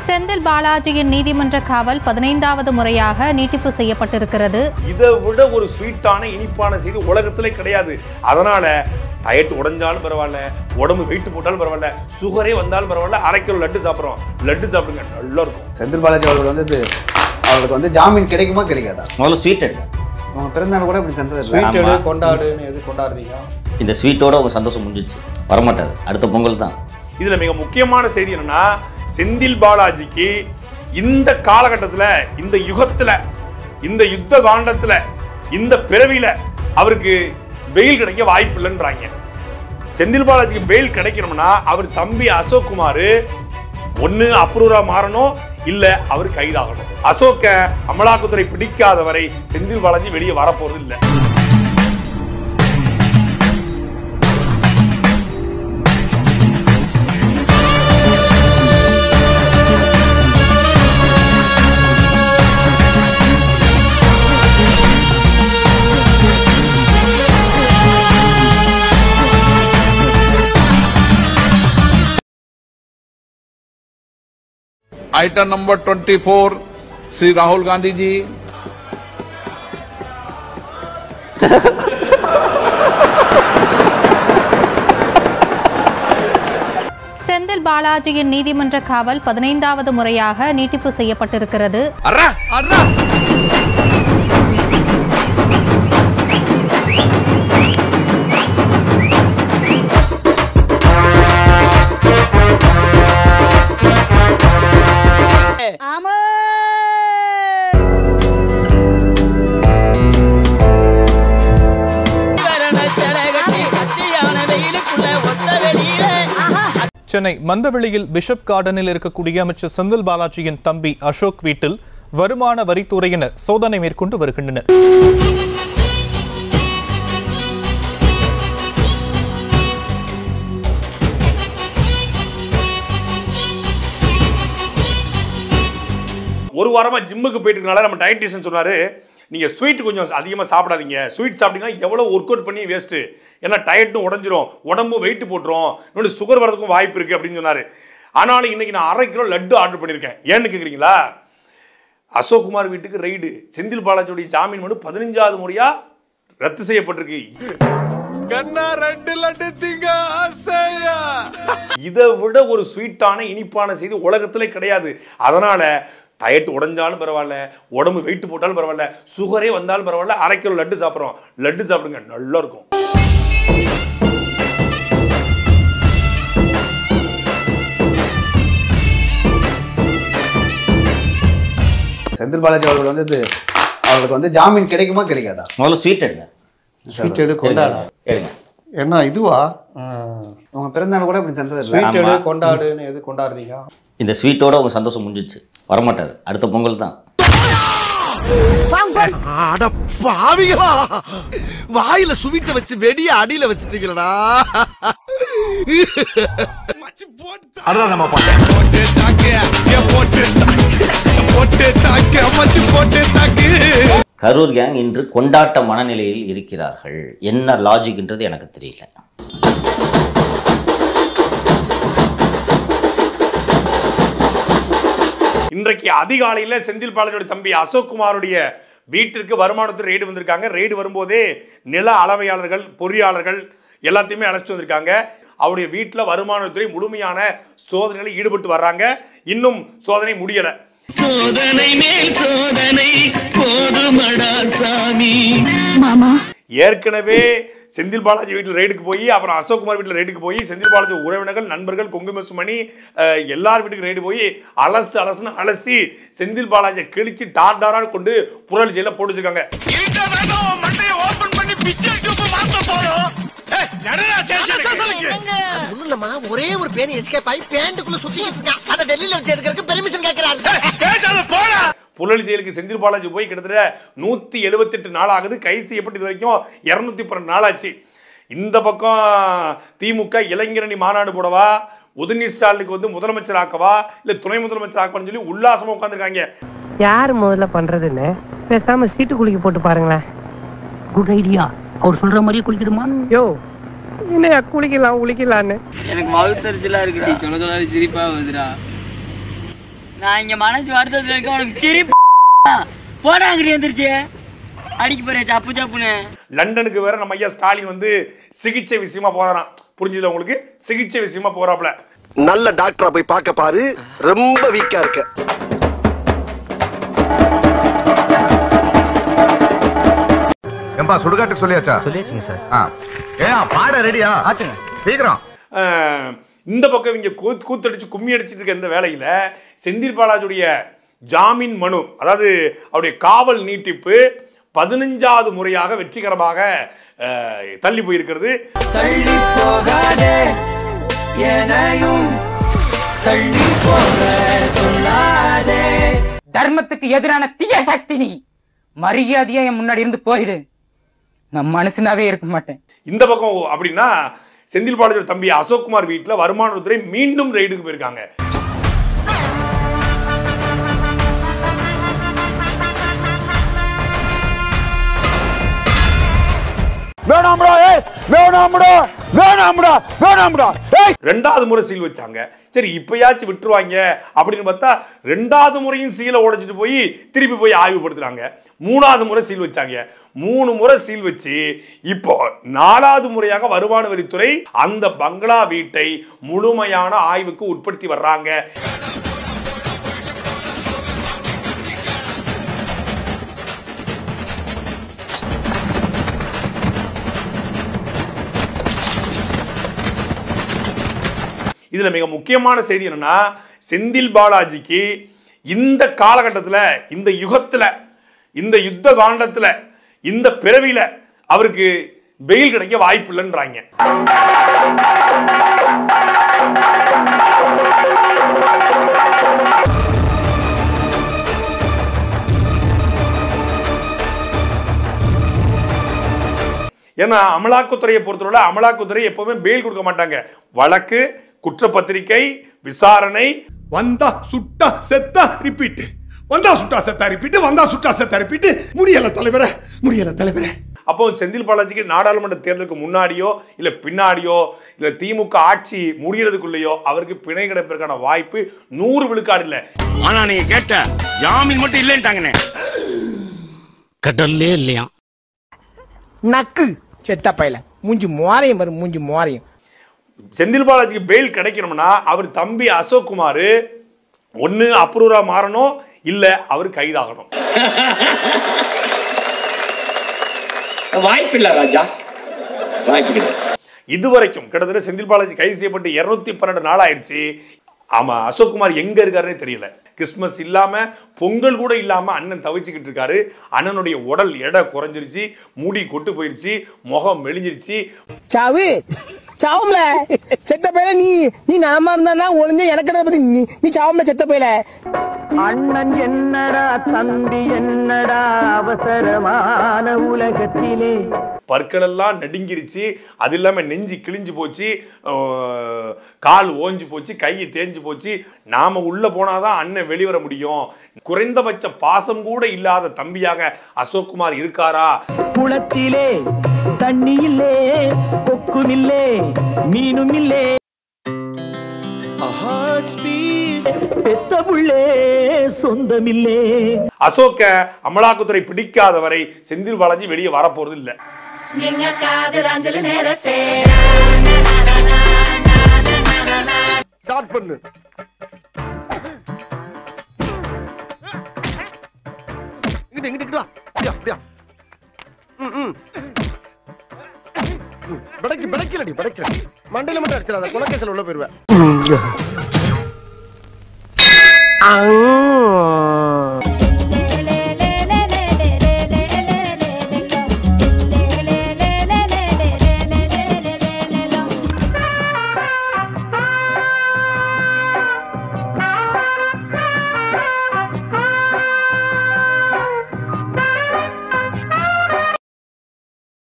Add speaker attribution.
Speaker 1: செந்தில் பாலாஜியின் நீதிமன்ற காவல் பதினைந்தாவது முறையாக நீட்டிப்பு செய்யப்பட்டிருக்கிறது
Speaker 2: இதை விட ஒரு ஸ்வீட்டான இனிப்பான செய்தி உலகத்திலே கிடையாது அதனால டயட் உடைஞ்சாலும் பரவாயில்ல உடம்பு வெயிட் போட்டாலும் பரவாயில்ல சுகரே வந்தாலும் பரவாயில்ல அரை கிலோ லட்டு சாப்பிட்றோம் லட்டு சாப்பிடுங்க நல்லா இருக்கும்
Speaker 3: செந்தில் பாலாஜி அவர்கள் வந்து இது அவருக்கு வந்து ஜாமீன் கிடைக்குமா கிடைக்காதா
Speaker 4: முதல்ல ஸ்வீட் எடுங்க
Speaker 3: உங்க பிறந்தநாள் கூட இப்படி தந்தது இல்லை.
Speaker 5: ஸ்வீட் எடு
Speaker 4: ஆமா.
Speaker 5: கொண்டாடுன்னு எது கொண்டாடுறீங்க
Speaker 4: இந்த ஸ்வீட்டோட உங்க சந்தோஷம் முடிஞ்சிச்சு வரமாட்டார் அடுத்த பொங்கல் தான்
Speaker 2: இதுல மிக முக்கியமான செய்தி என்னன்னா செந்தில் பாலாஜிக்கு இந்த காலகட்டத்துல இந்த யுகத்துல இந்த யுத்த காண்டத்துல இந்த பிறவியில அவருக்கு பெயில் கிடைக்க வாய்ப்பு இல்லைன்றாங்க செந்தில் பாலாஜிக்கு பெயில் கிடைக்கணும்னா அவர் தம்பி அசோக் குமார் ஒண்ணு அப்ரூவரா மாறணும் இல்ல அவர் கைதாகணும் அசோக்க அமலாக்கத்துறை பிடிக்காத வரை செந்தில் பாலாஜி வெளியே வரப்போறது இல்லை
Speaker 6: आइटम नंबर 24 श्री राहुल गांधी जी
Speaker 1: செந்தில் பாலாஜியின் நீதிமன்ற காவல் பதினைந்தாவது முறையாக நீட்டிப்பு செய்யப்பட்டிருக்கிறது
Speaker 7: சென்னை மந்தவெளியில் பிஷப் கார்டனில் இருக்கக்கூடிய அமைச்சர் செந்தில் பாலாஜியின் தம்பி அசோக் வீட்டில் வருமான வரித்துறையினர் சோதனை மேற்கொண்டு வருகின்றனர்
Speaker 2: ஒரு வாரமா ஜிம்முக்கு போயிட்டு இருக்கனால நம்ம டயட்டிஷியன் சொன்னாரு நீங்க ஸ்வீட் கொஞ்சம் அதிகமா சாப்பிடாதீங்க ஸ்வீட் சாப்பிட்டீங்கன்னா எவ்வளவு ஒர்க் அவுட் பண்ணி வேஸ்ட் ஏன்னா டயட்டும் உடஞ்சிரும் உடம்பும் வெயிட் போட்டுரும் இன்னொன்று சுகர் வரதுக்கும் வாய்ப்பு இருக்கு அப்படின்னு சொன்னாரு ஆனாலும் இன்னைக்கு நான் அரை கிலோ லட்டு ஆர்டர் பண்ணியிருக்கேன் ஏன்னு கேக்குறீங்களா அசோக் குமார் வீட்டுக்கு ரைடு செந்தில் பாலாஜியுடைய ஜாமீன் மனு பதினஞ்சாவது முறையா ரத்து செய்யப்பட்டிருக்கு இதை விட ஒரு ஸ்வீட்டான இனிப்பான செய்தி உலகத்திலே கிடையாது அதனால டயட் உடைஞ்சாலும் பரவாயில்ல உடம்பு வெயிட் போட்டாலும் பரவாயில்ல சுகரே வந்தாலும் பரவாயில்ல அரை கிலோ லட்டு சாப்பிட்றோம் லட்டு சாப்பிடுங்க நல்லா இருக்கும்
Speaker 3: செந்தில் பாலாஜி அவர்கள் வந்து இது அவருக்கு வந்து ஜாமீன் கிடைக்குமா கிடைக்காதா
Speaker 4: முதல்ல ஸ்வீட் எடுங்க
Speaker 5: ஸ்வீட் எடு கொண்டாடு
Speaker 4: எடுங்க
Speaker 5: என்ன இதுவா
Speaker 3: உங்க பிறந்தநாள் கூட இப்படி தந்தது இல்லை.
Speaker 5: ஸ்வீட் எடு
Speaker 4: ஆமா.
Speaker 5: கொண்டாடுன்னு எது கொண்டாடுறீங்க
Speaker 4: இந்த ஸ்வீட்டோட உங்க சந்தோஷம் முடிஞ்சிச்சு வரமாட்டார் அடுத்த பொங்கல் தான்
Speaker 8: அட பாவிகளா வாயில சுவிட்ட வச்சு வெடிய அடியில வச்சுட்டீங்களடா அதான் நம்ம போட்டு தாக்கு ஏன் போட்டு தாக்கு போட்டு தாக்கு அம்மாச்சி போட்டு தாக்கு
Speaker 4: கரூர் கேங் இன்று கொண்டாட்ட மனநிலையில் இருக்கிறார்கள் என்ன லாஜிக்ன்றது எனக்கு தெரியல
Speaker 2: இன்றைக்கு அதிகாலையில செந்தில் பாலாஜியோட தம்பி அசோக் குமாருடைய வீட்டிற்கு வருமானத்துறை ரெய்டு வந்திருக்காங்க ரெய்டு வரும்போதே நில அளவையாளர்கள் பொறியாளர்கள் எல்லாத்தையுமே அழைச்சிட்டு வந்திருக்காங்க அவருடைய வீட்டில் வருமானத்துறை முழுமையான சோதனையில் ஈடுபட்டு வர்றாங்க இன்னும் சோதனை முடியலை
Speaker 9: சோதனை மேல் சோதனை போதுமடா சாமி
Speaker 2: ஏற்கனவே செந்தில் பாலாஜி வீட்டில் ரைடுக்கு போய் அப்புறம் அசோக் குமார் வீட்டில் ரைடுக்கு போய் செந்தில் பாலாஜி உறவினர்கள் நண்பர்கள் குங்குமசுமணி அஹ், எல்லார் வீட்டுக்கு ரைடு போய் அலசு அலசுன்னு அலசி செந்தில் பாலாஜியை கிழிச்சு டார் டாராக கொண்டு புரளி ஜெயில போட்டு வச்சிருக்காங்க
Speaker 8: ஒண்ணும் இல்லம்மா ஒரே ஒரு பேன் எஸ்கேப் ஆகி பேண்ட்டுக்குள்ள சுத்திக்கிட்டு இருக்கான் அதை டெல்லியில வச்சு எடுக்கிறதுக்கு பெர்மிஷன் கேட்கிறாரு
Speaker 2: புரளி ஜெயிலுக்கு செந்தில் பாலாஜி போய் கிட்டத்தட்ட நூற்றி எழுபத்தெட்டு நாள் ஆகுது கைது செய்யப்பட்டு இது வரைக்கும் இரநூத்தி பன்னெண்டு நாள் ஆச்சு இந்த பக்கம் திமுக இளைஞரணி மாநாடு போடவா உதயநிதி ஸ்டாலினுக்கு வந்து முதலமைச்சர் ஆக்கவா இல்லை துணை முதலமைச்சர் ஆக்கவான்னு சொல்லி உல்லாசமாக உட்காந்துருக்காங்க
Speaker 10: யார் முதல்ல பண்றதுன்னு பேசாம சீட்டு குலுக்கி போட்டு பாருங்களேன்
Speaker 9: குட் ஐடியா அவர் சொல்ற மாதிரியே குளிக்கணுமா
Speaker 10: யோ என்னையா குளிக்கலாம் குளிக்கலான்னு
Speaker 9: எனக்கு மவுத்தரிச்சலா இருக்குடி சொல்ல சொல்ல சிரிப்பா வருதுடா
Speaker 11: நான் இங்க மனசு வருத்தத்துல இருக்க உனக்கு சிரிப்பு போடா அங்கிட்டு எந்திரிச்சு அடிக்க போறேன் சப்பு சப்புன்னு
Speaker 2: லண்டனுக்கு வேற நம்ம ஐயா ஸ்டாலின் வந்து சிகிச்சை விஷயமா போறாராம் புரிஞ்சுதுல உங்களுக்கு சிகிச்சை விஷயமா போறாப்ல
Speaker 12: நல்ல டாக்டரா போய் பார்க்க பாரு ரொம்ப வீக்கா இருக்க
Speaker 13: ஏம்பா சுடுகாட்டு சொல்லியாச்சா சொல்லியாச்சுங்க சார் ஆ ஏன் பாட ரெடியா ஆச்சுங்க சீக்கிரம்
Speaker 2: அஹ், இந்த பக்கம் இங்க கூத் கூத்தடிச்சு கும்மி அடிச்சிட்டு இருக்க இந்த வேலையில செந்தில் பாலாஜியுடைய ஜாமீன் மனு அதாவது அவருடைய காவல் நீட்டிப்பு பதினஞ்சாவது முறையாக வெற்றிகரமாக அஹ், தள்ளி போயிருக்கிறது
Speaker 14: தள்ளி போகாதே எனையும் தள்ளி போக சொல்லாதே
Speaker 15: தர்மத்துக்கு எதிரான தீய சக்தி நீ மரியாதையா என் முன்னாடி இருந்து போயிடு நான் மனுஷனாவே இருக்க மாட்டேன்
Speaker 2: இந்த பக்கம் அப்படின்னா செந்தில் பாலாஜியோட தம்பி அசோக்குமார் வீட்டில் வருமானத்துறை மீண்டும் ரெய்டுக்கு போயிருக்காங்க
Speaker 8: வேணாம்டா ஏய் வேணாம்டா வேணாம்டா வேணாம்டா ஏய்
Speaker 2: ரெண்டாவது முறை சீல் வச்சாங்க சரி இப்பயாச்சும் விட்டுருவாங்க அப்படின்னு பார்த்தா ரெண்டாவது முறையும் சீலை உடைச்சிட்டு போய் திருப்பி போய் ஆய்வுபடுத்துறாங்க மூணாவது முறை சீல் வச்சாங்க மூணு முறை சீல் வச்சு இப்போ நாலாவது முறையாக வருமான வரித்துறை அந்த பங்களா வீட்டை முழுமையான ஆய்வுக்கு உட்படுத்தி வர்றாங்க இதுல மிக முக்கியமான செய்தி என்னன்னா செந்தில் பாலாஜிக்கு இந்த காலகட்டத்துல இந்த யுகத்துல இந்த யுத்த காண்டத்துல இந்த பிறவில அவருக்கு பெயில் கிடைக்க வாய்ப்பு இல்லைன்றாங்க ஏன்னா அமலாக்கத்துறையை பொறுத்தவரை அமலாக்கத்துறை எப்பவுமே பெயில் கொடுக்க மாட்டாங்க வழக்கு குற்றப்பத்திரிகை விசாரணை
Speaker 8: வந்தா சுட்டா செத்தா ரிப்பீட் வந்தா சுட்டா செத்தா ரிப்பீட் வந்தா சுட்டா செத்தா ரிப்பீட் முடியல தலைவரே முடியல தலைவரே
Speaker 2: அப்போ செந்தில் பாலாஜிக்கு நாடாளுமன்ற தேர்தலுக்கு முன்னாடியோ இல்ல பின்னாடியோ இல்ல திமுக ஆட்சி முடியறதுக்குள்ளேயோ அவருக்கு பிணை கிடைப்பதற்கான வாய்ப்பு நூறு விழுக்காடு இல்ல
Speaker 16: ஆனா நீங்க கேட்ட ஜாமீன் மட்டும் இல்லைன்ட்டாங்கண்ணே
Speaker 17: கடல்லே இல்லையா
Speaker 10: நக்கு செத்த பையல மூஞ்சி மோரையும் வரும் மூஞ்சி மோரையும்
Speaker 2: செந்தில் பாலாஜிக்கு பெயில் கிடைக்கணும்னா அவர் தம்பி அசோக் குமார் ஒன்னு அப்ரூவரா மாறணும் இல்ல அவர் கைதாகணும்
Speaker 18: வாய்ப்பில்லை ராஜா வாய்ப்பு கிடையாது
Speaker 2: இதுவரைக்கும் கிட்டத்தட்ட செந்தில் பாலாஜி கைது செய்யப்பட்டு இருநூத்தி பன்னெண்டு நாள் ஆயிடுச்சு ஆமா அசோக் குமார் எங்க இருக்காருன்னே தெரியல கிறிஸ்மஸ் இல்லாம பொங்கல் கூட இல்லாம அண்ணன் தவிச்சுக்கிட்டு இருக்காரு அண்ணனுடைய உடல் எடை குறைஞ்சிருச்சு முடி கொட்டு போயிருச்சு முகம் மெலிஞ்சிருச்சு
Speaker 10: சாவு சாவும்ல செத்த பையல நீ நீ நலமா இருந்தா ஒளிஞ்ச எனக்கு பத்தி நீ நீ சாவும்ல செத்த பையல
Speaker 9: அண்ணன் என்னடா தம்பி என்னடா அவசரமான உலகத்திலே
Speaker 2: பற்கள் எல்லாம் நடுங்கிருச்சு அது இல்லாம நெஞ்சு கிழிஞ்சு போச்சு அஹ், கால் ஓஞ்சு போச்சு கை தேஞ்சு போச்சு நாம உள்ள போனாதான் அண்ணன் வெளிவர முடியும் குறைந்தபட்ச பாசம் கூட இல்லாத தம்பியாக அசோக்குமார் இருக்காரா
Speaker 9: குளத்திலே தண்ணி இல்லே கொக்கும் இல்லே மீனும் இல்லே பெத்த புள்ளே சொந்தமில்லே
Speaker 2: அசோக்க அமலாக்கத்துறை பிடிக்காத வரை செந்தில் பாலாஜி வெளியே வரப்போறது இல்ல
Speaker 14: நீங்க காதல் அஞ்சலி நேரட்டே
Speaker 5: ஸ்டார்ட் பண்ணு இங்கிட்டு இங்கிட்டு இங்கிட்டு வா அப்படியா அப்படியா ம் ம் படைக்கு படைக்கலடி படைக்கல மண்டையில மட்டும் அடிச்சிடாத குலக்கேசல் உள்ள போயிருவேன்